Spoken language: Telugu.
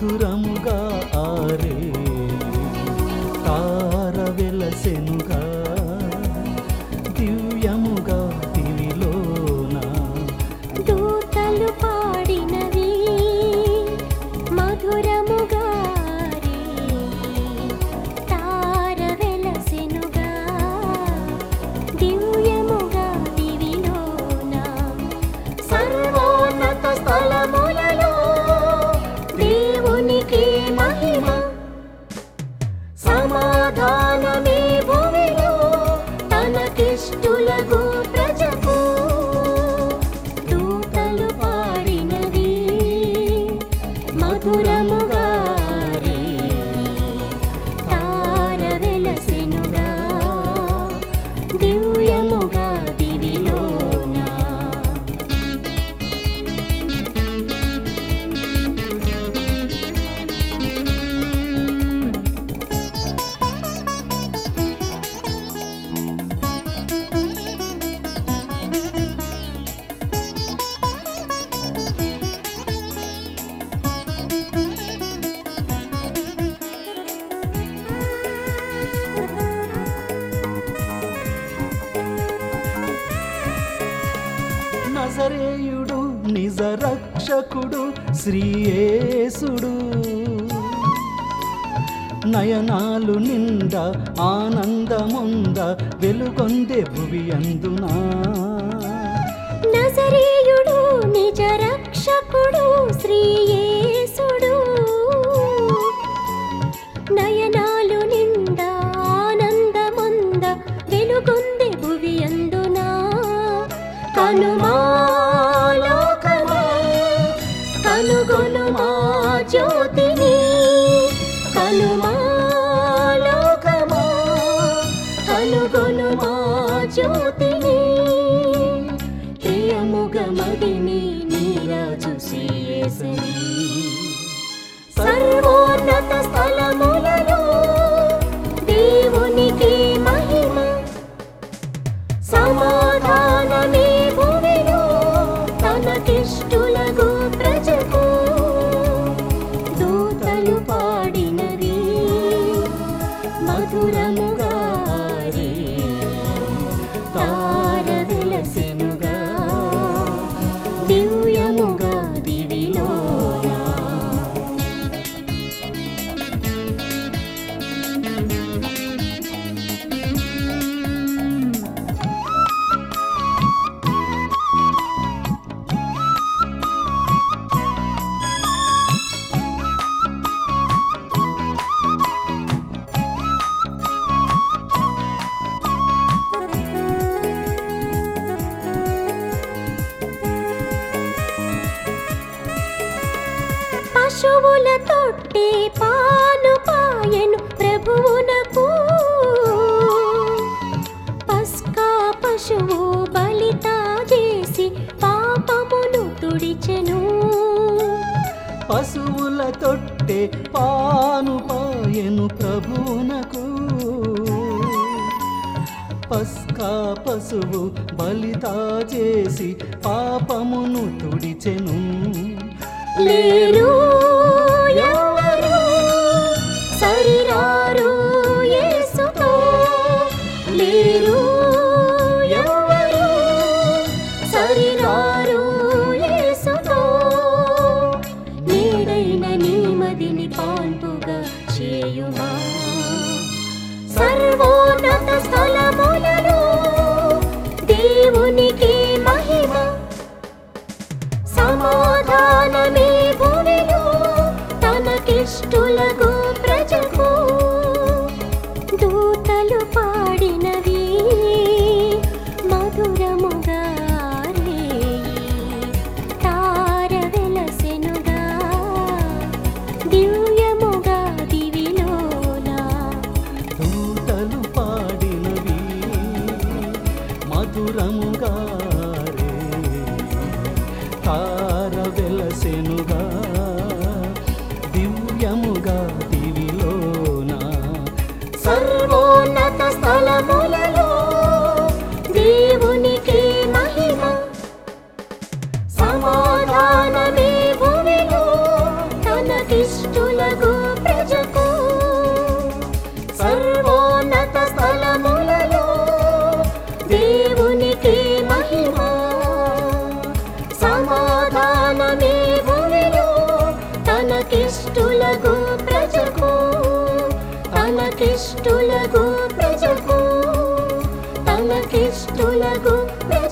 మధురముగా ఆరే తార వెలసెనుగా దివ్యముగా దివిలోన దూతలు పాడినవి మధురముగా రే. తార వెలసెనుగా దివ్యముగా దివిలోన సర్వోన్నత స్థలములలో దేవునికి మహిమ సమాధానమే భూమిలో తనకిష్టులకు ప్రజకు దూతలు పాడినవి మధురముగా రే. తార వెలసెనుగా దివ్యముగా దివిలోన నజరేయుడు నిజ రక్షకుడు శ్రీయేసుడు నయనాలు నిండా ఆనందముంద వెలుగొందే భువి అందునా నజరేయుడు నిజ రక్షకుడు శ్రీయేసుడు నయనాలు నిండా ఆనందమంద వెలుగొంది భువి అందునా కనుమా లోకమా కనుగొనుమా జ్యోతిని కనుమా లోకమా కనుగొనుమా జ్యోతిని ప్రియముగ మదిని నీరాజు శ్రీయేసరి సర్వోన్నత స్థలములలో దేవునికి మహిమ సమాధానమే భూమిలో తనకిష్టులకు ప్రజకు దూతలు పాడినవి మధురముగా రే. తార వెలసెనుగా దివ్యముగా దివిలోన పశువుల తొట్టి పాలు పాయను ప్రభువునకు పస్కా పశువు బలిత చేసి పాపమును తుడిచెను పశువుల తొట్టె పాను పాయను ప్రభువునకు పస్కా పశువు బలితా చేసి పాపమును తుడిచెను లేరు ఎవరు సరిరారు యేసుతో లేరు ఎవరు సరిరారు యేసుతో నీడైన నీమదిని పాల్పుగా చేయుమా సర్వోన్నత స్థలములలో దేవునికి మహిమ సమాధానమే భూమిలో తనకిష్టులకు ప్రజకు దూతలు పాడినవి మధురముగా రే. తార వెలసెనుగా దివ్యముగా దివిలోన దూతలు పాడినవి మధురముగా రే తార వెలసెనుగా దివ్యముగా దివిలోన సర్వోన్నత స్థలములలో దేవునికి మహిమ సమాధానమే భూమిలో తనకిష్టు తనకిష్టులకు ప్రజకు తనకిష్టులకు ప్రజకు